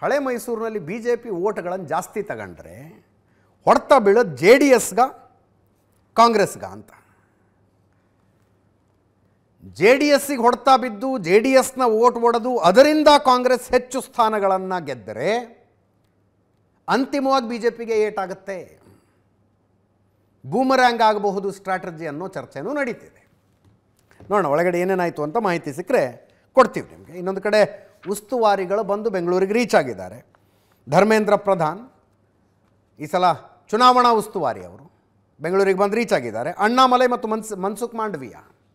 ಹಳೆ ಮೈಸೂರಿನಲ್ಲಿ B J P ಓಟ್ಗಳನ್ನು ಜಾಸ್ತಿ ತಗೊಂಡ್ರೆ ಹೊಡೆತ ಬೀಳೋದು ಜೆ ಡಿ ಎಸ್ಗ ಕಾಂಗ್ರೆಸ್ಗ ಅಂತ ಜೆ ಡಿ ಎಸ್ಸಿಗೆ ಹೊಡೆತ ಬಿದ್ದು ಜೆ ಡಿ ಎಸ್ನ ಓಟ್ ಒಡೆದು ಅದರಿಂದ ಕಾಂಗ್ರೆಸ್ ಹೆಚ್ಚು ಸ್ಥಾನಗಳನ್ನು ಗೆದ್ದರೆ ಅಂತಿಮವಾಗಿ ಬಿ ಜೆ ಪಿಗೆ ಏಟಾಗುತ್ತೆ ಬೂಮರ್ಯಾಂಗ್ ಆಗಬಹುದು ಸ್ಟ್ರಾಟಜಿ ಅನ್ನೋ ಚರ್ಚೆನೂ ನಡೀತಿದೆ ನೋಡೋಣ ಒಳಗಡೆ ಏನೇನಾಯಿತು ಅಂತ ಮಾಹಿತಿ ಸಿಕ್ಕರೆ ಕೊಡ್ತೀವಿ ನಿಮಗೆ ಇನ್ನೊಂದು ಕಡೆ ಉಸ್ತುವಾರಿಗಳು ಬಂದು ಬೆಂಗಳೂರಿಗೆ ರೀಚ್ ಆಗಿದ್ದಾರೆ ಧರ್ಮೇಂದ್ರ ಪ್ರಧಾನ್ ಈ ಸಲ ಚುನಾವಣಾ ಉಸ್ತುವಾರಿ ಅವರು ಬೆಂಗಳೂರಿಗೆ ಬಂದು ರೀಚ್ ಆಗಿದ್ದಾರೆ ಅಣ್ಣಾಮಲೈ ಮತ್ತು ಮನ್ಸ್ ಮನ್ಸುಖ್ ಮಾಂಡವಿಯಾ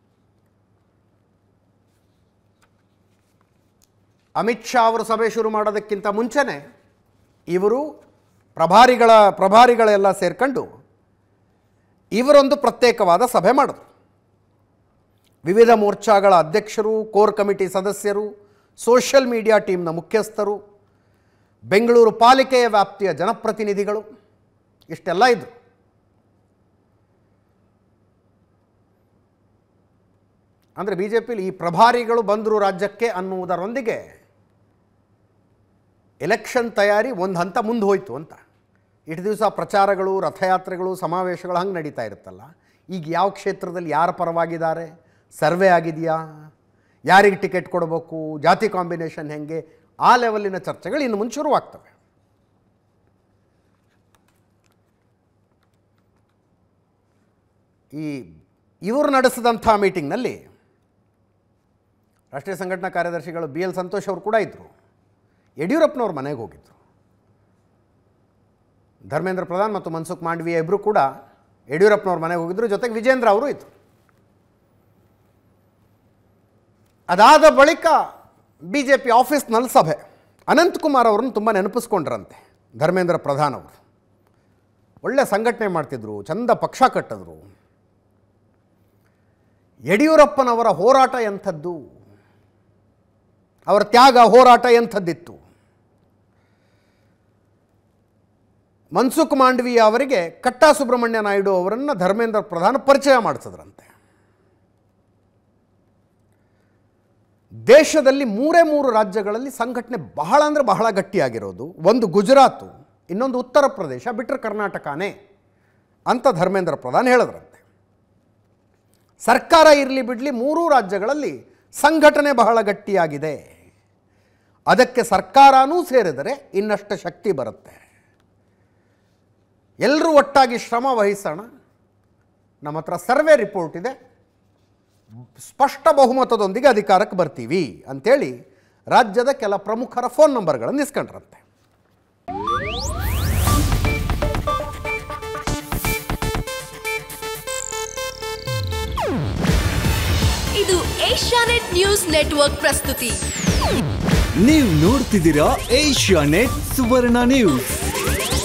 ಅಮಿತ್ ಶಾ ಅವರು ಸಭೆ ಶುರು ಮಾಡೋದಕ್ಕಿಂತ ಮುಂಚೆನೇ ಇವರು ಪ್ರಭಾರಿಗಳ ಪ್ರಭಾರಿಗಳೆಲ್ಲ ಸೇರ್ಕೊಂಡು ಇವರೊಂದು ಪ್ರತ್ಯೇಕವಾದ ಸಭೆ ಮಾಡಿದ್ರು ವಿವಿಧ ಮೋರ್ಚಾಗಳ ಅಧ್ಯಕ್ಷರು ಕೋರ್ ಕಮಿಟಿ ಸದಸ್ಯರು ಸೋಷಿಯಲ್ ಮೀಡಿಯಾ ಟೀಮ್ನ ಮುಖ್ಯಸ್ಥರು ಬೆಂಗಳೂರು ಪಾಲಿಕೆಯ ವ್ಯಾಪ್ತಿಯ ಜನಪ್ರತಿನಿಧಿಗಳು ಇಷ್ಟೆಲ್ಲ ಇದ್ರು ಅಂದರೆ ಬಿ ಜೆ ಪಿಲಿ ಈ ಪ್ರಭಾರಿಗಳು ಬಂದರು ರಾಜ್ಯಕ್ಕೆ ಅನ್ನುವುದರೊಂದಿಗೆ ಎಲೆಕ್ಷನ್ ತಯಾರಿ ಒಂದು ಹಂತ ಮುಂದೆ ಹೋಯಿತು ಅಂತ ಇಷ್ಟು ದಿವಸ ಪ್ರಚಾರಗಳು ರಥಯಾತ್ರೆಗಳು ಸಮಾವೇಶಗಳು ಹಂಗೆ ನಡೀತಾ ಇರುತ್ತಲ್ಲ ಈಗ ಯಾವ ಕ್ಷೇತ್ರದಲ್ಲಿ ಯಾರ ಪರವಾಗಿದ್ದಾರೆ ಸರ್ವೆ ಆಗಿದೆಯಾ ಯಾರಿಗೆ ಟಿಕೆಟ್ ಕೊಡಬೇಕು ಜಾತಿ ಕಾಂಬಿನೇಷನ್ ಹೆಂಗೆ ಆ ಲೆವೆಲಿನ ಚರ್ಚೆಗಳು ಇನ್ನು ಮುಂದೆ ಶುರುವಾಗ್ತವೆ ಈ ಇವರು ನಡೆಸಿದಂಥ ಮೀಟಿಂಗ್ನಲ್ಲಿ ರಾಷ್ಟ್ರೀಯ ಸಂಘಟನಾ ಕಾರ್ಯದರ್ಶಿಗಳು ಬಿ ಎಲ್ ಸಂತೋಷ್ ಅವರು ಕೂಡ ಇದ್ದರು ಯಡಿಯೂರಪ್ಪನವ್ರ ಮನೆಗೆ ಹೋಗಿದ್ದರು ಧರ್ಮೇಂದ್ರ ಪ್ರಧಾನ್ ಮತ್ತು ಮನ್ಸುಖ್ ಮಾಂಡವಿಯ ಇಬ್ಬರು ಕೂಡ ಯಡಿಯೂರಪ್ಪನವ್ರ ಮನೆಗೆ ಹೋಗಿದ್ದರು ಜೊತೆಗೆ ವಿಜೇಂದ್ರ ಅವರು ಇದ್ದರು ಅದಾದ ಬಳಿಕ ಬಿ ಜೆ ಪಿ ಆಫೀಸ್ನಲ್ಲಿ ಸಭೆ ಅನಂತಕುಮಾರ್ ಅವರನ್ನು ತುಂಬ ನೆನಪಿಸ್ಕೊಂಡ್ರಂತೆ ಧರ್ಮೇಂದ್ರ ಪ್ರಧಾನ್ ಅವರು ಒಳ್ಳೆ ಸಂಘಟನೆ ಮಾಡ್ತಿದ್ರು ಚಂದ ಪಕ್ಷ ಕಟ್ಟಿದ್ರು ಯಡಿಯೂರಪ್ಪನವರ ಹೋರಾಟ ಎಂಥದ್ದು ಅವರ ತ್ಯಾಗ ಹೋರಾಟ ಎಂಥದ್ದಿತ್ತು ಮನ್ಸುಖ್ ಮಾಂಡವೀಯ ಅವರಿಗೆ ಕಟ್ಟಾ ಸುಬ್ರಹ್ಮಣ್ಯ ನಾಯ್ಡು ಅವರನ್ನು ಧರ್ಮೇಂದ್ರ ಪ್ರಧಾನ್ ಪರಿಚಯ ಮಾಡಿಸಿದ್ರಂತೆ ದೇಶದಲ್ಲಿ ಮೂರೇ ಮೂರು ರಾಜ್ಯಗಳಲ್ಲಿ ಸಂಘಟನೆ ಬಹಳ ಅಂದರೆ ಬಹಳ ಗಟ್ಟಿಯಾಗಿರೋದು ಒಂದು ಗುಜರಾತು ಇನ್ನೊಂದು ಉತ್ತರ ಪ್ರದೇಶ ಬಿಟ್ಟರೆ ಕರ್ನಾಟಕನೇ ಅಂತ ಧರ್ಮೇಂದ್ರ ಪ್ರಧಾನ್ ಹೇಳಿದ್ರಂತೆ ಸರ್ಕಾರ ಇರಲಿ ಬಿಡಲಿ ಮೂರೂ ರಾಜ್ಯಗಳಲ್ಲಿ ಸಂಘಟನೆ ಬಹಳ ಗಟ್ಟಿಯಾಗಿದೆ ಅದಕ್ಕೆ ಸರ್ಕಾರನೂ ಸೇರಿದರೆ ಇನ್ನಷ್ಟು ಶಕ್ತಿ ಬರುತ್ತೆ ಎಲ್ಲರೂ ಒಟ್ಟಾಗಿ ಶ್ರಮ ವಹಿಸೋಣ ನಮ್ಮ ಹತ್ರ ಸರ್ವೆ ರಿಪೋರ್ಟ್ ಇದೆ ಸ್ಪಷ್ಟ ಬಹುಮತದೊಂದಿಗೆ ಅಧಿಕಾರಕ್ಕೆ ಬರ್ತೀವಿ ಅಂಥೇಳಿ ರಾಜ್ಯದ ಕೆಲ ಪ್ರಮುಖರ ಫೋನ್ ನಂಬರ್ಗಳನ್ನು ಇಸ್ಕೊಂಡ್ರಂತೆ ಇದು ಏಷ್ಯಾನೆಟ್ ನ್ಯೂಸ್ ನೆಟ್ವರ್ಕ್ ಪ್ರಸ್ತುತಿ ನೀವು ನೋಡ್ತಿದ್ದೀರಾ ಏಷ್ಯಾ ನೆಟ್ ಸುವರ್ಣ ನ್ಯೂಸ್